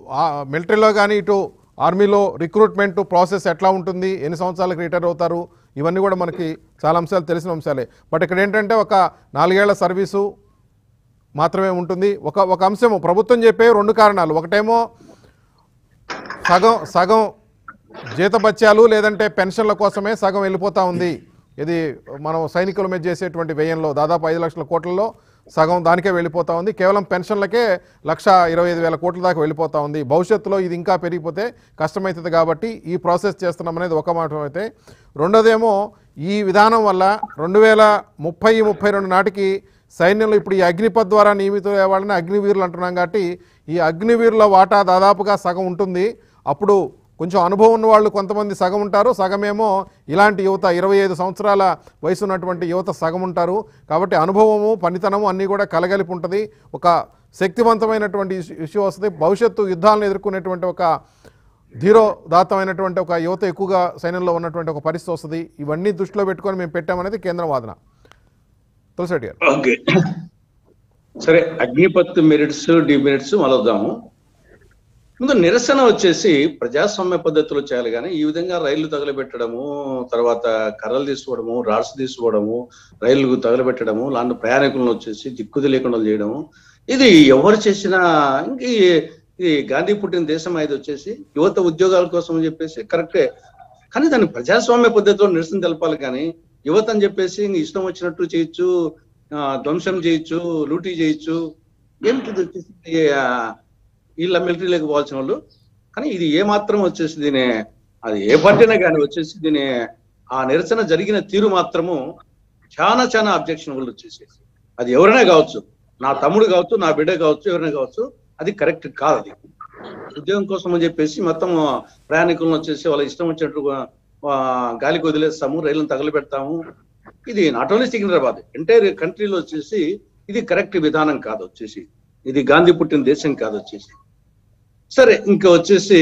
మిలిటరీలో కానీ ఇటు ఆర్మీలో రిక్రూట్మెంట్ ప్రాసెస్ ఎట్లా ఉంటుంది ఎన్ని సంవత్సరాలకు రిటైర్ అవుతారు ఇవన్నీ కూడా మనకి చాలా అంశాలు తెలిసిన అంశాలే బట్ ఇక్కడ ఏంటంటే ఒక నాలుగేళ్ల సర్వీసు మాత్రమే ఉంటుంది ఒక ఒక అంశము ప్రభుత్వం చెప్పే రెండు కారణాలు ఒకటేమో సగం సగం జీతభత్యాలు లేదంటే పెన్షన్ల కోసమే సగం వెళ్ళిపోతా ఉంది ఇది మనం సైనికుల మీద చేసేటువంటి వ్యయంలో దాదాపు ఐదు లక్షల కోట్లలో సగం దానికే వెళ్ళిపోతా ఉంది కేవలం పెన్షన్లకే లక్ష ఇరవై ఐదు వేల కోట్ల దాకా వెళ్ళిపోతా ఉంది భవిష్యత్తులో ఇది ఇంకా పెరిగిపోతే కష్టమవుతుంది కాబట్టి ఈ ప్రాసెస్ చేస్తున్నాం అనేది ఒక మాట అయితే రెండోదేమో ఈ విధానం వల్ల రెండు వేల ముప్పై ముప్పై రెండు నాటికి సైన్యంలో ఇప్పుడు ఈ అగ్నిపథ్ ద్వారా నియమిత వాళ్ళని అగ్నివీరులు అంటున్నాం కాబట్టి ఈ అగ్నివీరుల వాటా దాదాపుగా సగం ఉంటుంది అప్పుడు కొంచెం అనుభవం ఉన్న వాళ్ళు కొంతమంది సగం ఉంటారు సగమేమో ఇలాంటి యువత ఇరవై ఐదు సంవత్సరాల వయసు ఉన్నటువంటి యువత సగం ఉంటారు కాబట్టి అనుభవము పనితనము అన్నీ కూడా కలగలిపి ఉంటుంది ఒక శక్తివంతమైనటువంటి ఇష్యూ- ఇష్యూ వస్తుంది భవిష్యత్తు యుద్ధాలను ఎదుర్కొనేటువంటి ఒక ధీరోదాత్తమైనటువంటి ఒక యువత ఎక్కువగా సైన్యంలో ఉన్నటువంటి ఒక పరిస్థితి వస్తుంది ఇవన్నీ దృష్టిలో పెట్టుకొని మేము పెట్టామనేది కేంద్ర వాదన తులసిరెడ్డి గారు ఓకే సరే అగ్నిపత్ మెరిట్స్ డిమెరిట్స్ మొదలుద్దాము ముందు నిరసన వచ్చేసి ప్రజాస్వామ్య పద్ధతిలో చేయాలి కానీ ఈ విధంగా రైళ్లు తగలబెట్టడము తర్వాత కర్రలు తీసుకోవడము రాడ్స్ తీసుకోవడము రైళ్లు తగలబెట్టడము లాంటి ప్రయాణికులను వచ్చేసి దిక్కు తెలియకుండా చేయడము ఇది ఎవరు చేసినా ఇంక ఈ- ఈ గాంధీ పుట్టిన దేశం ఇది వచ్చేసి యువత ఉద్యోగాల కోసం అని చెప్పేసి కరెక్టే కానీ దాన్ని ప్రజాస్వామ్య పద్ధతిలో నిరసన తెలపాలి కానీ యువత అని చెప్పేసి ఇంక ఇష్టం వచ్చినట్టు చేయొచ్చు ఆ, ధ్వంసం చేయొచ్చు లూటీ చేయొచ్చు ఏమిటి ఇది వచ్చేసి ఆ, వీళ్ళ మిలిటరీలోకి పోవాల్సిన వాళ్ళు కానీ ఇది ఏ మాత్రం వచ్చేసి దీని అది ఏ పార్టీనే కానీ వచ్చేసి దీని ఆ నిరసన జరిగిన తీరు మాత్రము చాలా చాలా అబ్జెక్షనబుల్ వచ్చేసి అది ఎవరైనా కావచ్చు నా తమ్ముడు కావచ్చు నా బిడ్డ కావచ్చు ఎవరైనా కావచ్చు అది కరెక్ట్ కాదు అది ఉద్యోగం కోసం అని చెప్పేసి మొత్తం ప్రయాణికులను వచ్చేసి వాళ్ళ ఇష్టం వచ్చినట్టు ఆ, గాలికి వదిలేస్తాము రైళ్లను తగలబెడతాము ఇది నాట్ ఓన్లీ సికింద్రాబాద్ ఎంటైర్ కంట్రీలో వచ్చేసి ఇది కరెక్ట్ విధానం కాదు వచ్చేసి ఇది గాంధీ పుట్టిన దేశం కాదు వచ్చేసి సరే ఇంకా వచ్చేసి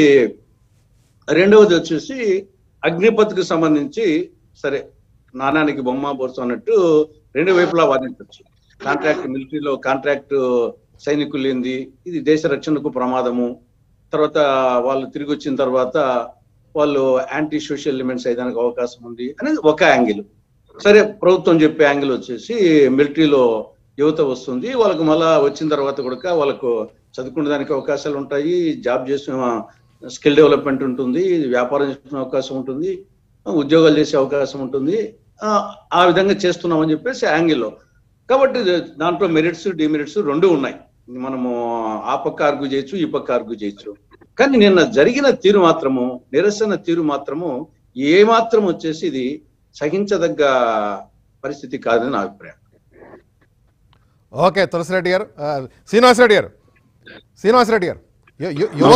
రెండవది వచ్చేసి అగ్నిపథ్కి సంబంధించి సరే నాణానికి బొమ్మ బొరుసు అన్నట్టు రెండు వైపులా వాదించవచ్చు కాంట్రాక్ట్ మిలిటరీలో కాంట్రాక్ట్ సైనికులు ఏంది ఇది దేశ రక్షణకు ప్రమాదము తర్వాత వాళ్ళు తిరిగి వచ్చిన తర్వాత వాళ్ళు యాంటీ సోషల్ ఎలిమెంట్స్ అయ్యడానికి అవకాశం ఉంది అనేది ఒక యాంగిల్ సరే ప్రభుత్వం చెప్పే యాంగిల్ వచ్చేసి మిలిటరీలో యువత వస్తుంది వాళ్ళకు మళ్ళా వచ్చిన తర్వాత కూడా వాళ్ళకు చదువుకునే దానికి అవకాశాలు ఉంటాయి జాబ్ చేసిన స్కిల్ డెవలప్మెంట్ ఉంటుంది వ్యాపారం చేసుకునే అవకాశం ఉంటుంది ఉద్యోగాలు చేసే అవకాశం ఉంటుంది ఆ, ఆ విధంగా చేస్తున్నామని చెప్పేసి యాంగిల్లో కాబట్టి దాంట్లో మెరిట్స్ డిమెరిట్స్ రెండు ఉన్నాయి మనము ఆ పక్క ఆర్గ్యూ చేయొచ్చు ఈ పక్క ఆర్గ్యూ చేయొచ్చు కానీ నిన్న జరిగిన తీరు మాత్రము నిరసన తీరు మాత్రము ఏ మాత్రం వచ్చేసి ఇది సహించదగ్గ పరిస్థితి కాదని నా అభిప్రాయం ఓకే తులసిరెడ్డి గారు ఆ, శ్రీనివాసరెడ్డి గారు శ్రీనివాసరెడ్డి గారు యు- యు- యువ